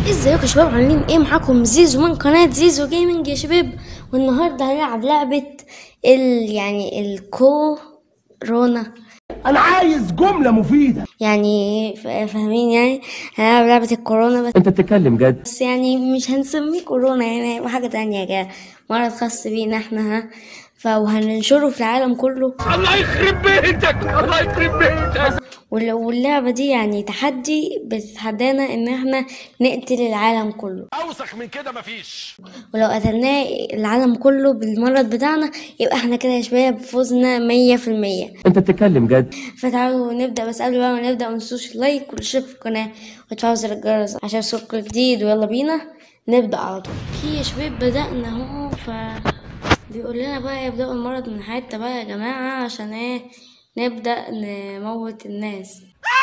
ازيكم يا شباب عاملين ايه معاكم زيزو من قناة زيزو جيمنج يا شباب والنهاردة هنلعب لعبة ال يعني الكورونا انا عايز جمله مفيده يعني فا- فاهمين يعني هنلعب لعبة الكورونا بس انت بتتكلم جد بس يعني مش هنسميه كورونا يعني هيبقى حاجة تانية كده مرض خاص بينا احنا ها ف وهننشره في العالم كله الله يخرب بيتك الله يخرب بيتك وال- واللعبة دي يعني تحدي بتتحدانا ان احنا نقتل العالم كله اوسخ من كده مفيش ولو قتلناه العالم كله بالمرض بتاعنا يبقى احنا كده يا شباب فزنا مية في المية انت بتتكلم جد فتعالوا نبدأ بس قبل بقى ما نبدأ منسوش لايك والاشتراك في القناة وتفعلوا زر الجرس عشان يوصلكوا جديد ويلا بينا نبدأ على طول اوكي يا شباب بدأنا اهو ف بيقول لنا بقى يبدأوا المرض من حتة بقى يا جماعة عشان ايه نبدأ نموت الناس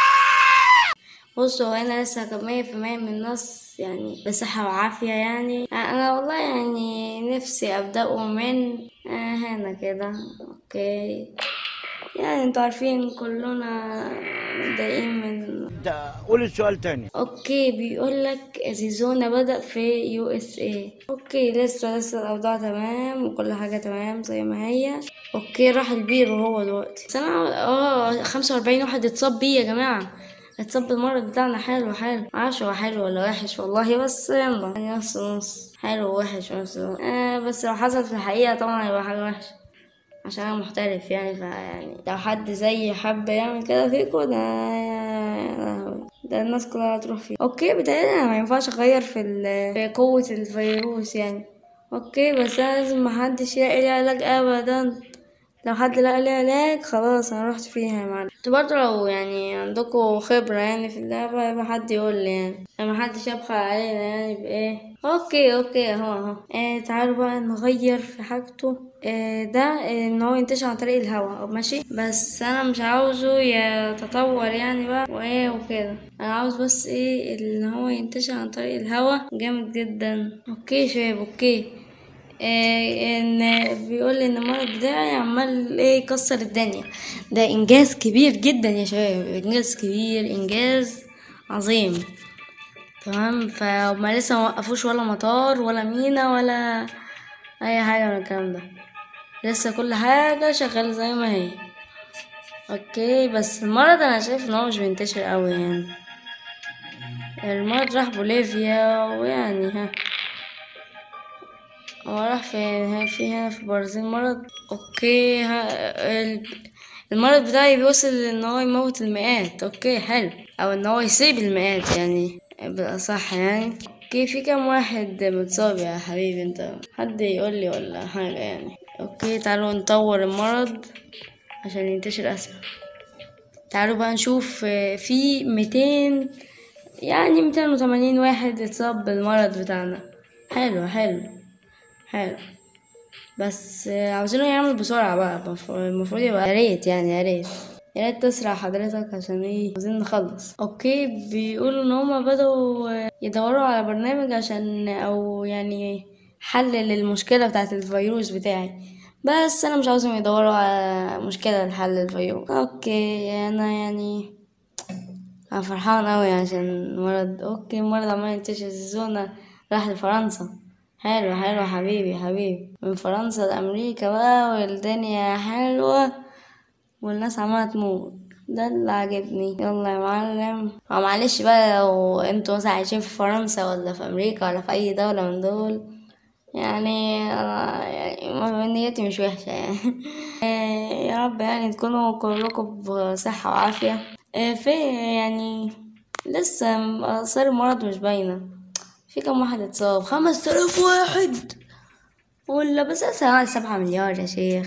بصوا هو انا لسه كان مية في المية من الناس يعني بصحة وعافية يعني انا والله يعني نفسي ابدأه من آه هنا كده اوكي يعني انتوا عارفين كلنا متضايقين من قول السؤال تاني اوكي بيقول لك زيزونا بدأ في يو اس اي اوكي لسه لسه الاوضاع تمام وكل حاجة تمام زي ما هي اوكي راح البير وهو دلوقتي بس انا اه خمسة واربعين واحد اتصاب بيه يا جماعة اتصاب بالمرض بتاعنا حلو حلو معرفش هو حلو ولا وحش والله بس يلا يعني نص نص حلو ووحش في نفس الوقت آه بس لو حصل في الحقيقة طبعا هيبقى حاجة وحشة عشان انا محترف يعني فيعني لو حد زي حب يعمل كده فيكو ده يا لهوي ده الناس كلها هتروح فيه اوكي بتهيألي انا ما ينفعش اغير في ال- في قوة الفيروس يعني اوكي بس انا لازم محدش يلاقي لي علاج ابدا لو حد لقى لي علاج خلاص انا رحت فيها يا معلم انتوا برضه لو يعني عندكم خبرة يعني في اللعبة يبقى حد يقول لي يعني ما حدش يبخل علينا يعني بايه اوكي اوكي اهو اهو آه تعالوا بقى نغير في حاجته آه ده آه، ان هو ينتشر عن طريق الهواء ماشي بس انا مش عاوزه يتطور يعني بقى وايه وكده انا عاوز بس ايه ان هو ينتشر عن طريق الهواء جامد جدا اوكي يا شباب اوكي آه، ان بيقول لي ان المرض بتاعي عمال ايه يكسر الدنيا ده انجاز كبير جدا يا شباب انجاز كبير انجاز عظيم تمام فما لسه ما وقفوش ولا مطار ولا مينا ولا اي حاجه من الكلام ده لسه كل حاجه شغاله زي ما هي اوكي بس المرض انا شايف ان هو مش بينتشر قوي يعني المرض راح بوليفيا ويعني ها هو راح فين ها في هنا في البرازيل مرض اوكي ها ال- المرض بتاعي بيوصل ان هو يموت المئات اوكي حلو او ان هو يصيب المئات يعني بالاصح يعني اوكي في كام واحد متصاب يا حبيبي انت حد يقول لي ولا حاجة يعني اوكي تعالوا نطور المرض عشان ينتشر اسرع تعالوا بقى نشوف آه، في ميتين يعني ميتين وتمانين واحد اتصاب بالمرض بتاعنا حلو حلو حلو بس آه، عاوزينه يعمل بسرعة بقى المف- المفروض يبقى يا ريت يعني يا ريت يا ريت تسرع حضرتك عشان ايه عاوزين نخلص اوكي بيقولوا ان هما بدأوا آه، يدوروا على برنامج عشان او يعني حل للمشكلة بتاعت الفيروس بتاعي بس انا مش عاوزهم يدوروا على مشكلة لحل الفيروس اوكي انا يعني انا فرحان اوي عشان المرض اوكي المرض عمال ينتشر الزونة راح لفرنسا حلو حلو حبيبي حبيبي من فرنسا لأمريكا بقى والدنيا حلوة والناس عمالة تموت ده اللي عاجبني يلا يا معلم هو معلش بقى لو انتوا مثلا عايشين في فرنسا ولا في أمريكا ولا في أي دولة من دول يعني أنا يعني نيتي مش وحشة يعني آه، يا رب يعني تكونوا كلكم بصحة وعافية آه، في يعني لسه آثار المرض مش باينة في كم واحد اتصاب خمس تلاف واحد ولا بس أسرع سبعة مليار يا شيخ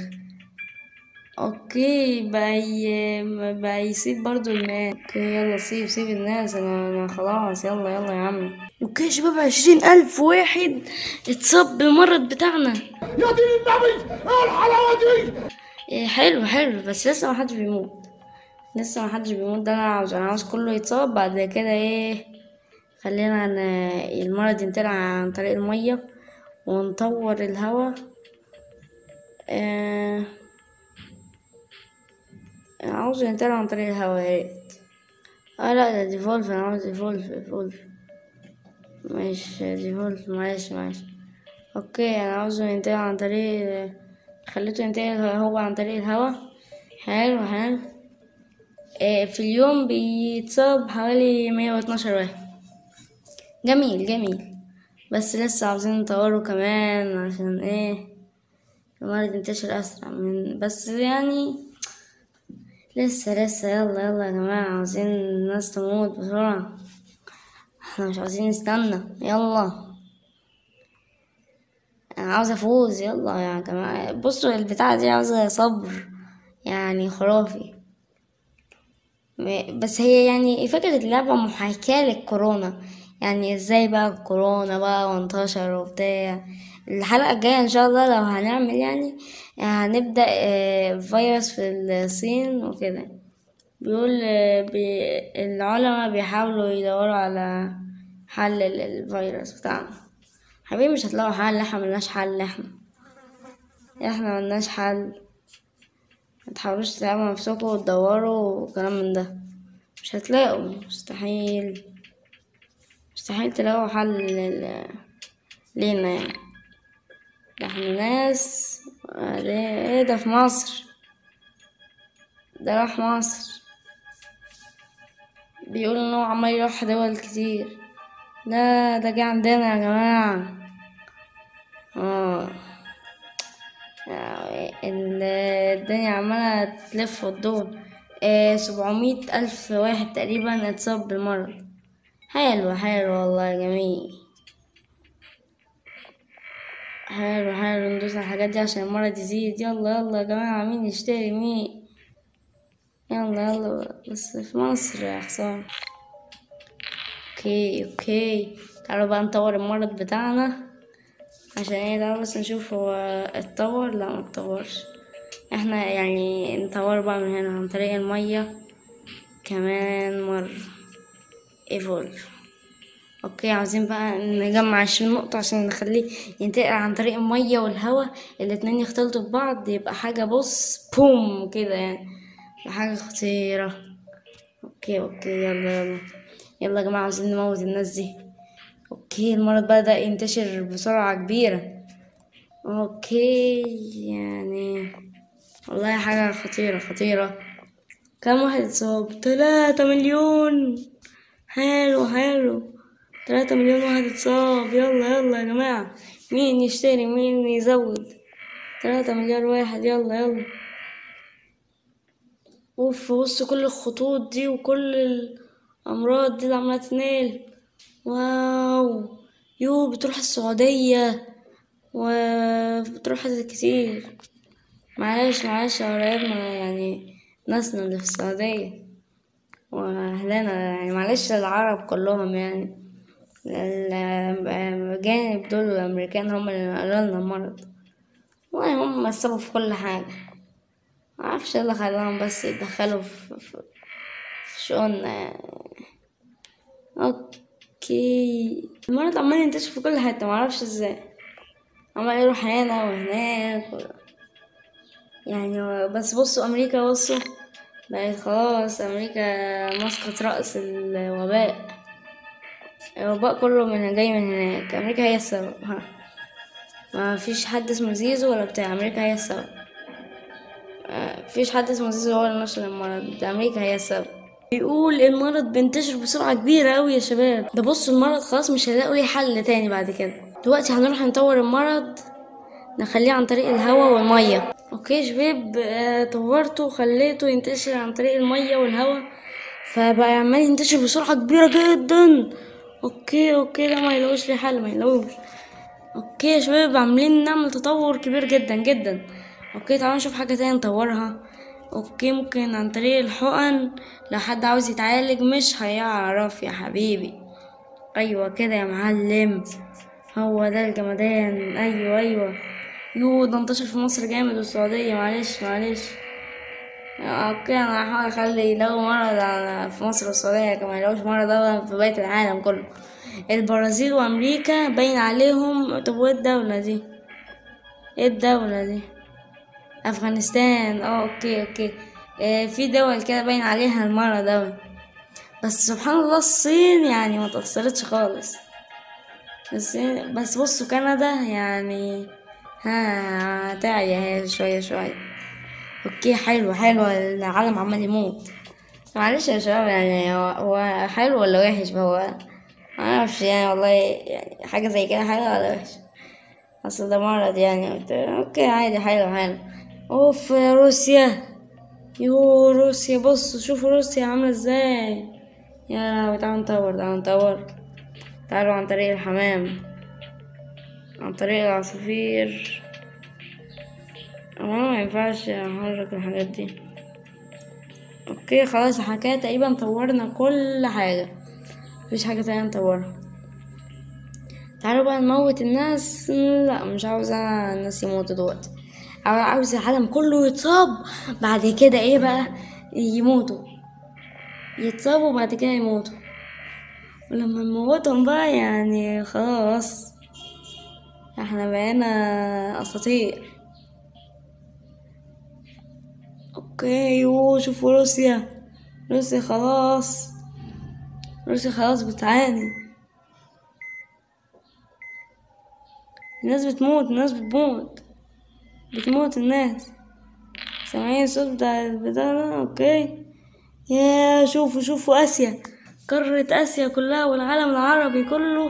اوكي بقى ي- بقى يسيب برضو الناس اوكي يلا سيب سيب الناس انا, أنا خلاص يلا يلا يا عم اوكي يا شباب عشرين الف واحد اتصاب بالمرض بتاعنا يا دين النبي ايه الحلاوه دي إيه حلو حلو بس لسه ما حدش بيموت لسه ما حدش بيموت ده انا عاوز انا عاوز كله يتصاب بعد كده ايه خلينا ن... المرض ينتقل عن طريق المية ونطور الهواء آه... عاوز ينتقل عن طريق الهواء يا ريت اه لا ده ديفولف انا عاوز ديفولف ديفولف مش ديفولت معلش معلش اوكي انا عاوزه ينتقل عن طريق خليته ينتقل هو عن طريق الهوا حلو حلو إيه في اليوم بيتصاب حوالي مية واتناشر واحد جميل جميل بس لسه عاوزين نطوره كمان عشان ايه المرض ينتشر اسرع من بس يعني لسه لسه يلا يلا يا جماعة عاوزين الناس تموت بسرعة احنا مش عاوزين نستنى يلا انا عاوزة افوز يلا يا جماعة بصوا البتاعة دي عاوزة صبر يعني خرافي م- بس هي يعني فكرة اللعبة محاكاة للكورونا يعني ازاي بقى الكورونا بقى وانتشر وبتاع الحلقة الجاية ان شاء الله لو هنعمل يعني هنبدأ آه، فيروس في الصين وكده بيقول آه، بي العلماء بيحاولوا يدوروا على حل للفيروس بتاعنا حبيبي مش هتلاقوا حل احنا ملناش حل احنا احنا ملناش حل متحاولوش تتعبوا نفسكوا وتدوروا وكلام من ده مش هتلاقوا مستحيل مستحيل تلاقوا حل لل... لينا يعني ده احنا ناس ده ايه ده في مصر ده راح مصر بيقول ان هو عمال يروح دول كتير لا ده جه عندنا يا جماعة اه ال- الدنيا عمالة تلف وتدور آه سبعمية ألف واحد تقريبا اتصاب بالمرض حلو حلو والله جميل حلو حلو ندوس على الحاجات دي عشان المرض يزيد يلا يلا يا جماعة مين يشتري مين يلا يلا بس في مصر يا حسام اوكي اوكي تعالوا بقى نطور المرض بتاعنا عشان ايه تعالوا بس نشوف هو اتطور لا ما اتطورش احنا يعني نطور بقى من هنا عن طريق المية كمان مرة ايفولف اوكي عاوزين بقى نجمع عشرين نقطة عشان نخليه ينتقل عن طريق المية والهواء الاتنين يختلطوا ببعض يبقى حاجة بص بوم كده يعني يبقى حاجة خطيرة اوكي اوكي يلا يلا يلا يا جماعة عاوزين نموت الناس دي اوكي المرض بدأ ينتشر بسرعة كبيرة اوكي يعني والله حاجة خطيرة خطيرة كم واحد اتصاب تلاتة مليون حلو حلو تلاتة مليون واحد اتصاب يلا يلا يا جماعة مين يشتري مين يزود تلاتة مليار واحد يلا يلا اوف بص كل الخطوط دي وكل الامراض دي اللي عمالة تنقل واو يو بتروح السعودية وبتروح حتت كتير معلش معلش يا قرايبنا يعني ناسنا اللي في السعودية وأهلنا يعني معلش العرب كلهم يعني الأجانب دول الأمريكان هم اللي نقلوا لنا المرض والله هم السبب في كل حاجة معرفش ايه اللي خلاهم بس يتدخلوا في, في, في شؤوننا يعني. اوكي المرض عمال ينتشر في كل حتة معرفش ازاي عمال يروح هنا وهناك و... يعني بس بصوا امريكا بصوا بقت خلاص امريكا مسقط رأس الوباء الوباء كله من جاي من هناك امريكا هي السبب ها ما فيش حد اسمه زيزو ولا بتاع امريكا هي السبب آه، فيش حد اسمه زيزو هو اللي نشر المرض ده امريكا هي السبب بيقول المرض بينتشر بسرعة كبيرة أوي يا شباب ده بصوا المرض خلاص مش هيلاقوا ليه حل تاني بعد كده دلوقتي هنروح نطور المرض نخليه عن طريق الهواء والمية اوكي يا شباب آه، طورته وخليته ينتشر عن طريق المية والهواء فبقى عمال ينتشر بسرعة كبيرة جدا اوكي اوكي ده ما يلاقوش ليه حل ما يلاقوش اوكي يا شباب عاملين نعمل تطور كبير جدا جدا اوكي تعالوا نشوف حاجة تانية نطورها اوكي ممكن عن طريق الحقن لو حد عاوز يتعالج مش هيعرف يا حبيبي ايوه كده يا معلم هو ده الجمدان ايوه ايوه يو ده انتشر في مصر جامد والسعودية معلش معلش اوكي انا هحاول اخلي يلاقوا مرض على في مصر والسعودية كما يلاقوش مرض أبدا في بقية العالم كله البرازيل وامريكا باين عليهم طب وايه الدولة دي ايه الدولة دي افغانستان اه اوكي اوكي آه في دول كده باين عليها المرض اوي بس سبحان الله الصين يعني ما تأثرتش خالص بس بس بصوا كندا يعني ها تعيا هي شوية شوية اوكي حلو حلو العالم عمال يموت معلش يا شباب يعني هو- هو حلو ولا وحش هو معرفش يعني والله يعني حاجة زي كده حلو ولا وحش اصل ده مرض يعني قلت اوكي عادي حلو حلو اوف يا روسيا يو روسيا بصوا شوفوا روسيا عاملة ازاي يا لهوي تعالوا نطور تعالوا نطور تعالوا عن طريق الحمام عن طريق العصافير أنا ما ينفعش احرك الحاجات دي اوكي خلاص احنا كده تقريبا طورنا كل حاجة مفيش حاجة تانية نطورها تعالوا بقى نموت الناس لا مش عاوزة الناس يموتوا دلوقتي عاو- عاوز العالم كله يتصاب بعد كده ايه بقى يموتوا يتصابوا بعد كده يموتوا ولما نموتهم بقى يعني خلاص احنا بقينا اساطير اوكي يو شوفوا روسيا روسيا خلاص روسيا خلاص بتعاني الناس بتموت الناس بتموت بتموت الناس سامعين الصوت بتاع البتاع ده اوكي يا شوفوا شوفوا اسيا قارة اسيا كلها والعالم العربي كله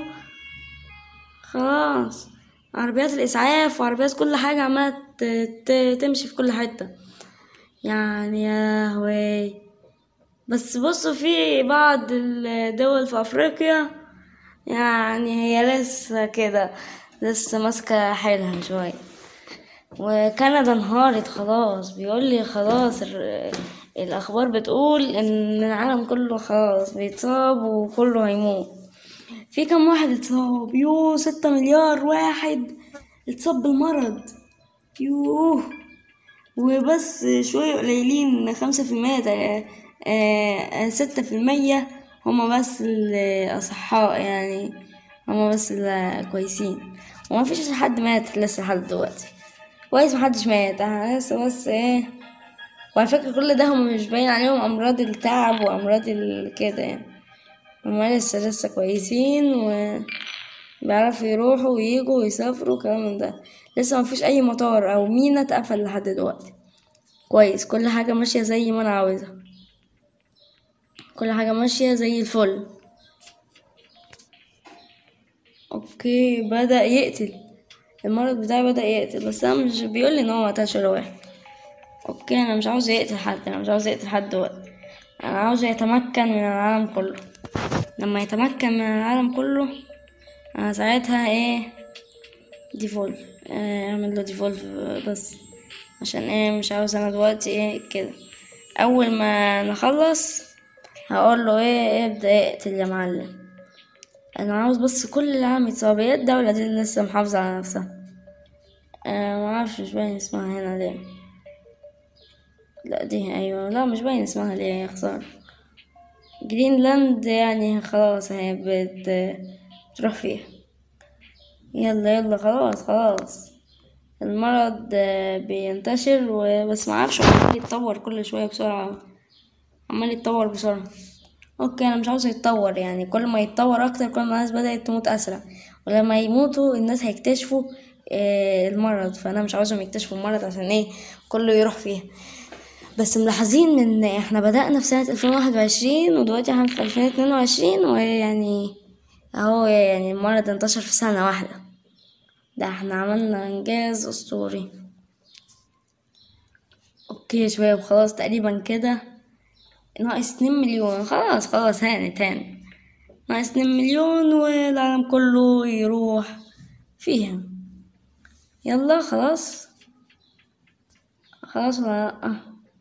خلاص عربيات الاسعاف وعربيات كل حاجة عمالة ت- ت- تمشي في كل حتة يعني يا هوي بس بصوا في بعض الدول في افريقيا يعني هي لسه كده لسه ماسكة حيلها شوية وكندا انهارت خلاص بيقول لي خلاص ال- الاخبار بتقول ان العالم كله خلاص بيتصاب وكله هيموت في كم واحد اتصاب يوه ستة مليار واحد اتصاب بالمرض يوه وبس شوية قليلين خمسة في المية ستة في المية هما بس الأصحاء يعني هما بس الكويسين وما فيش حد مات لسه لحد دلوقتي كويس محدش مات احنا لسه بس ايه وعلى فكرة كل ده هما مش باين عليهم أمراض التعب وأمراض ال- كده يعني هما لسه لسه كويسين و بيعرفوا يروحوا ويجوا ويسافروا كلام من ده لسه مفيش أي مطار أو مينا اتقفل لحد دلوقتي كويس كل حاجة ماشية زي ما أنا عاوزها كل حاجة ماشية زي الفل اوكي بدأ يقتل المرض بتاعي بدأ يقتل بس انا مش بيقول لي ان هو مقتلش ولا واحد اوكي انا مش عاوز يقتل حد انا مش عاوز يقتل حد دلوقتي انا عاوز يتمكن من العالم كله لما يتمكن من العالم كله انا ساعتها ايه ديفولف آه، اعمل له ديفولف بس عشان ايه مش عاوز انا دلوقتي ايه كده اول ما نخلص هقول له ايه ابدأ اقتل يا معلم انا عاوز بس كل العالم يتصاب هي الدولة دي اللي لسه محافظة على نفسها أه ما اعرفش مش باين اسمها هنا ليه لا دي ايوه لا مش باين اسمها ليه يا خسارة جرينلاند يعني خلاص هي بت تروح فيها يلا يلا خلاص خلاص المرض آه، بينتشر وبس معرفش هو عمال يتطور كل شوية بسرعة عمال يتطور بسرعة اوكي انا مش عاوزه يتطور يعني كل ما يتطور اكتر كل ما الناس بدأت تموت اسرع ولما يموتوا الناس هيكتشفوا آه، المرض فانا مش عاوزهم يكتشفوا المرض عشان ايه كله يروح فيها بس ملاحظين ان احنا بدأنا في سنة 2021 ودلوقتي احنا في 2022 ويعني اهو يعني المرض انتشر في سنة واحدة ده احنا عملنا انجاز اسطوري اوكي يا شباب خلاص تقريبا كده ناقص اتنين مليون خلاص خلاص هانت هانت ناقص اتنين مليون والعالم كله يروح فيها يلا خلاص خلاص ولا لأ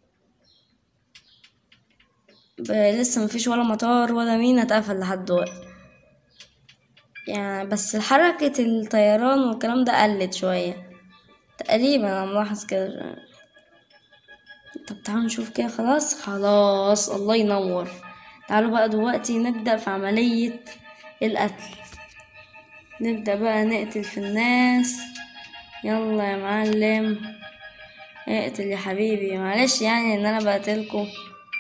ب- لسه مفيش ولا مطار ولا مينا اتقفل لحد دلوقتي يعني بس حركة الطيران والكلام ده قلت شوية تقريبا انا ملاحظ كده شوية. طب تعالوا نشوف كده خلاص خلاص الله ينور تعالوا بقى دلوقتي نبدأ في عملية القتل نبدأ بقى نقتل في الناس يلا يا معلم اقتل يا حبيبي معلش يعني ان انا بقتلكوا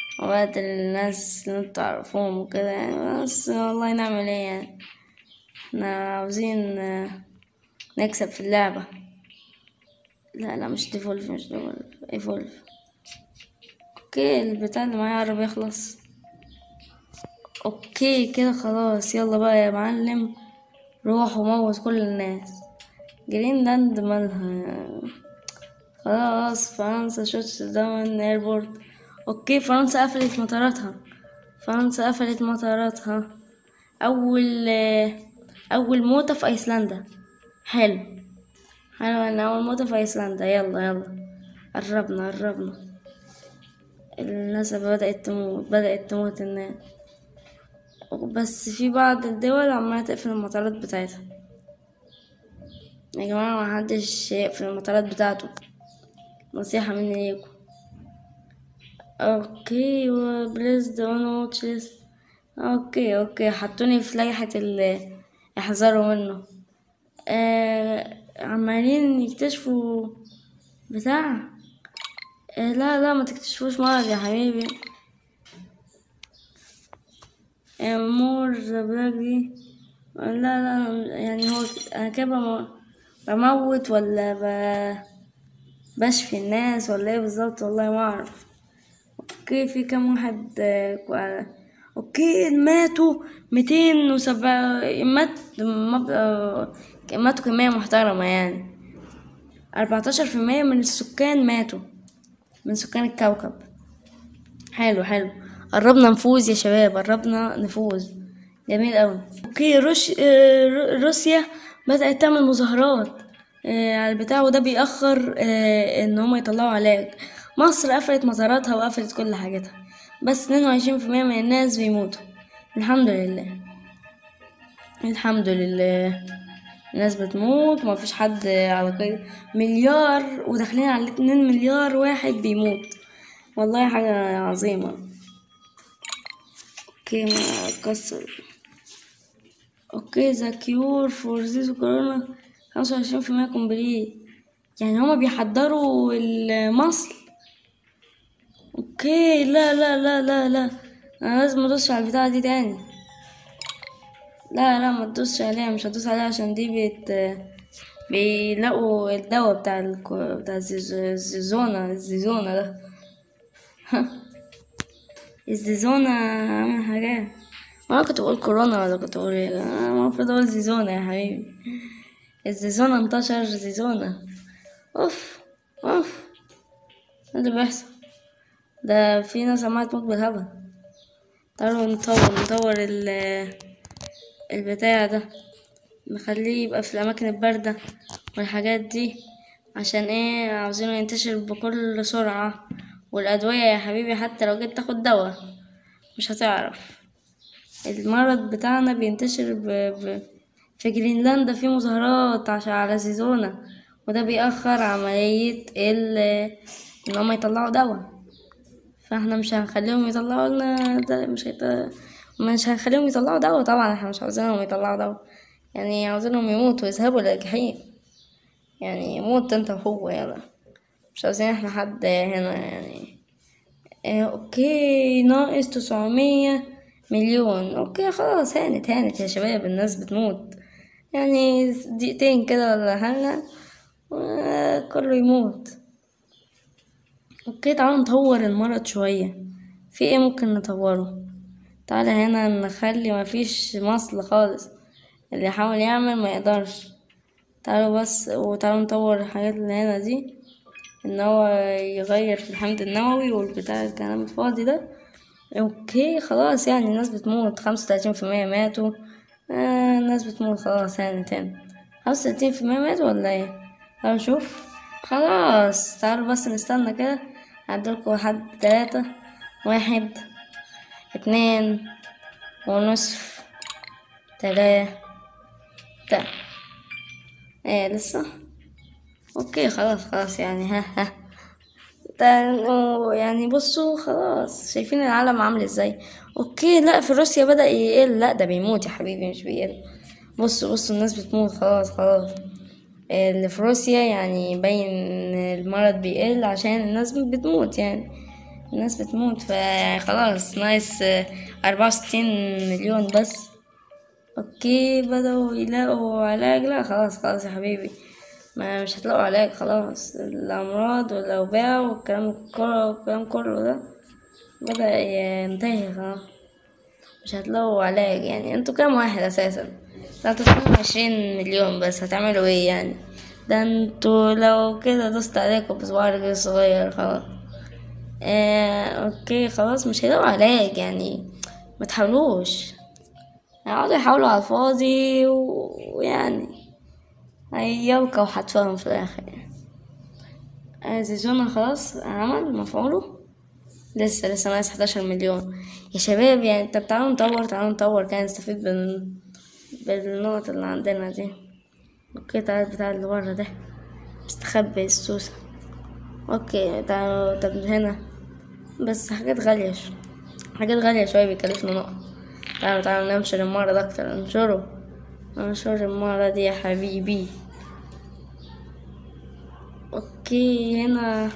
وبقتل الناس اللي انتوا تعرفوهم وكده يعني بس والله نعمل ايه يعني احنا عاوزين آه، نكسب في اللعبة لا لا مش ديفولف مش ديفولف ايفولف اوكي البتاع اللي معايا قرب يخلص اوكي كده خلاص يلا بقى يا معلم روح وموت كل الناس جرينلاند مالها خلاص فرنسا شوتس داون ايربورت اوكي فرنسا قفلت مطاراتها فرنسا قفلت مطاراتها اول اول موتة في ايسلندا حلو حلو ان اول موتة في ايسلندا يلا يلا قربنا قربنا الناس بدأت تموت بدأت تموت الناس بس في بعض الدول عمالة تقفل المطارات بتاعتها يا جماعة محدش يقفل المطارات بتاعته نصيحة مني ليكم اوكي وبليز دون واتش ليست اوكي اوكي حطوني في لائحة ال احذروا منه آه عمالين يكتشفوا بتاع آه لا لا ما تكتشفوش مرض يا حبيبي مور ذا بلاك دي لا لا يعني هو انا كده بم- بموت ولا ب... بشفي الناس ولا ايه بالظبط والله ما اعرف اوكي في كام واحد آه، كو- اوكي ماتوا ميتين وسبعة مات مب- آه، ماتوا كمية محترمة يعني أربعتاشر في المية من السكان ماتوا من سكان الكوكب حلو حلو قربنا نفوز يا شباب قربنا نفوز جميل قوي اوكي روش... آه، رو- روسيا بدأت تعمل مظاهرات آه، على البتاع وده بيأخر آه، ان هم يطلعوا علاج مصر قفلت مطاراتها وقفلت كل حاجتها بس 22% من الناس بيموتوا الحمد لله الحمد لله الناس بتموت ومفيش حد على قيد مليار وداخلين على اتنين مليار واحد بيموت والله حاجة عظيمة اوكي ما كسر اوكي ذا كيور فور ذيس كورونا خمسة وعشرين في المية كومبليت يعني هما بيحضروا المصل اوكي لا لا لا لا لا انا لازم ادوس على البتاعة دي تاني لا لا ما تدوسش عليها مش هدوس عليها عشان دي بت بيلاقوا الدواء بتاع الكو... بتاع الزيز- الزيزونة الزيزونة ده الزيزونة عامل حاجات وانا كنت بقول كورونا ولا كنت بقول ايه انا المفروض اقول زيزونة يا حبيبي الزيزونة انتشر زيزونة اوف اوف ايه اللي بيحصل ده في ناس عمالة تموت بالهبل تعالوا نطور نطور ال البتاع ده نخليه يبقى في الأماكن الباردة والحاجات دي عشان ايه عاوزينه ينتشر بكل سرعة والأدوية يا حبيبي حتى لو جيت تاخد دواء مش هتعرف المرض بتاعنا بينتشر ب... ب... في جرينلندا في مظاهرات عشان على سيزونة وده بيأخر عملية ال... ان هما يطلعوا دواء فاحنا مش هنخليهم يطلعوا لنا ده مش هيط... مش هنخليهم يطلعوا دواء طبعا احنا مش عاوزينهم يطلعوا دواء يعني عاوزينهم يموتوا يذهبوا للجحيم يعني موت انت وهو يلا مش عاوزين احنا حد هنا يعني اه اوكي ناقص تسعمية مليون اوكي خلاص هانت هانت يا شباب الناس بتموت يعني دقيقتين كده ولا حاجة وكله يموت اوكي تعالوا نطور المرض شوية في ايه ممكن نطوره تعالى هنا نخلي مفيش مصل خالص اللي يحاول يعمل ما يقدرش تعالوا بس وتعالوا نطور الحاجات اللي هنا دي ان هو يغير في الحمض النووي والبتاع الكلام الفاضي ده اوكي خلاص يعني الناس بتموت خمسة وتلاتين في المية ماتوا آه الناس بتموت خلاص هانت هانت خمسة وتلاتين في المية ماتوا ولا ايه تعالوا نشوف خلاص تعالوا بس نستنى كده هعدلكوا لحد تلاتة واحد اتنين ونصف تلاتة ايه لسه اوكي خلاص خلاص يعني ها ها ده يعني بصوا خلاص شايفين العالم عامل ازاي اوكي لا في روسيا بدأ يقل لا ده بيموت يا حبيبي مش بيقل بصوا بصوا الناس بتموت خلاص خلاص اللي في روسيا يعني يبين المرض بيقل عشان الناس بتموت يعني الناس بتموت فخلاص ناقص أربعة وستين مليون بس اوكي بدأوا يلاقوا علاج لا خلاص خلاص يا حبيبي ما مش هتلاقوا علاج خلاص الأمراض والأوبئة والكلام كله والكلام كله ده بدأ ينتهي خلاص مش هتلاقوا علاج يعني انتوا كام واحد أساسا ده انتوا اتنين وعشرين مليون بس هتعملوا ايه يعني ده انتوا لو كده دوست عليكم بصباع رجل صغير خلاص اه اوكي خلاص مش هيلاقوا علاج يعني ما تحاولوش هيقعدوا يحاولوا على الفاضي و- ويعني هيلقوا حتفهم في الآخر يعني آه، زيزونا خلاص عمل مفعوله لسه لسه ناقص 11 مليون يا شباب يعني طب تعالوا نطور تعالوا نطور كده نستفيد بال... بالنقط اللي عندنا دي اوكي تعال بتاع اللي ورا ده مستخبي السوسة اوكي تعالوا طب هنا بس حاجات غالية شو. حاجات غالية شوية بيكلفنا نقط تعالوا تعالوا ننشر المرض أكتر انشره انشر المرض يا حبيبي اوكي هنا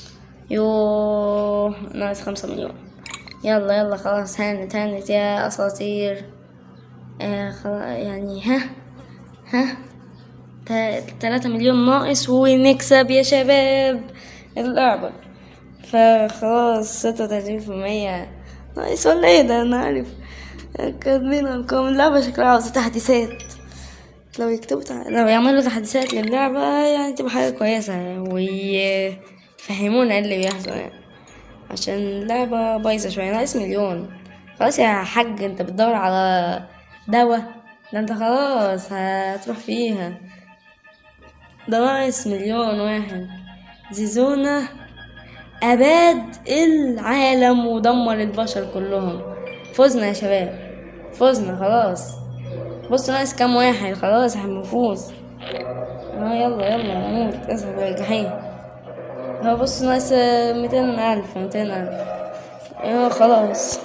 يو ناقص خمسة مليون يلا يلا خلاص هانت هانت يا أساطير آه خلاص يعني ها ها تا- تلاتة مليون ناقص ونكسب يا شباب اللعبة فخلاص ستة وتلاتين في المية ناقص ولا ايه ده انا عارف كاتبين ارقام اللعبة شكلها عاوزة تحديثات لو يكتبوا تع... لو يعملوا تحديثات للعبة يعني تبقى حاجة كويسة ويفهمونا ايه اللي بيحصل يعني عشان اللعبة بايظة شوية ناقص مليون خلاص يا حاج انت بتدور على دواء ده انت خلاص هتروح فيها ده ناقص مليون واحد زيزونا أباد العالم ودمر البشر كلهم فزنا يا شباب فزنا خلاص بصوا ناقص كام واحد خلاص احنا بنفوز اه يلا يلا نموت اسف الجحيم اه بصوا ناقص ميتين ألف ميتين ألف اه خلاص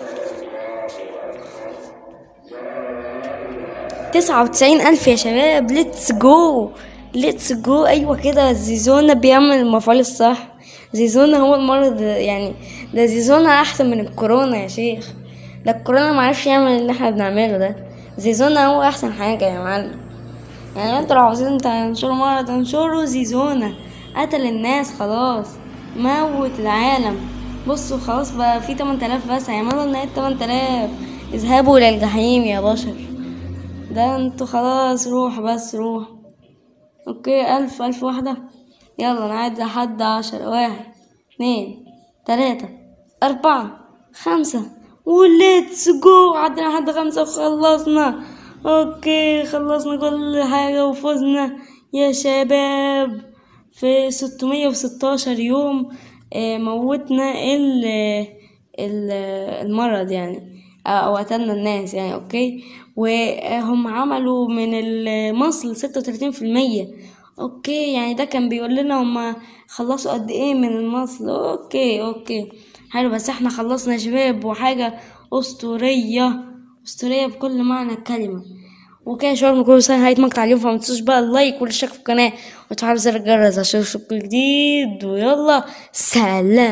تسعة وتسعين ألف يا شباب ليتس جو ليتس جو أيوة كده زيزونا بيعمل المفعول الصح زيزونا هو المرض يعني ده زيزونا أحسن من الكورونا يا شيخ ده الكورونا معرفش يعمل اللي احنا بنعمله ده زيزونا هو أحسن حاجة يا معلم يعني انتوا لو عاوزين تنشروا مرض تنشروا زيزونا قتل الناس خلاص موت العالم بصوا خلاص بقى في 8000 بس هيعملوا لنا ايه 8000 اذهبوا الى الجحيم يا بشر ده انتوا خلاص روح بس روح اوكي الف الف واحدة يلا نعد لحد عشرة واحد اتنين تلاتة أربعة خمسة وليتس جو عدنا لحد خمسة وخلصنا اوكي خلصنا كل حاجة وفزنا يا شباب في ستمية وستاشر يوم آه، موتنا ال ال- المرض يعني او قتلنا الناس يعني اوكي وهم عملوا من المصل ستة وتلاتين في المية اوكي يعني ده كان بيقول لنا هم خلصوا قد ايه من المصل اوكي اوكي حلو بس احنا خلصنا يا شباب وحاجة اسطورية اسطورية بكل معنى الكلمة وكده يا شباب نكون سنة نهاية مقطع اليوم فمتنسوش بقى اللايك والاشتراك في القناة وتفعلوا زر الجرس عشان يوصلكوا جديد ويلا سلام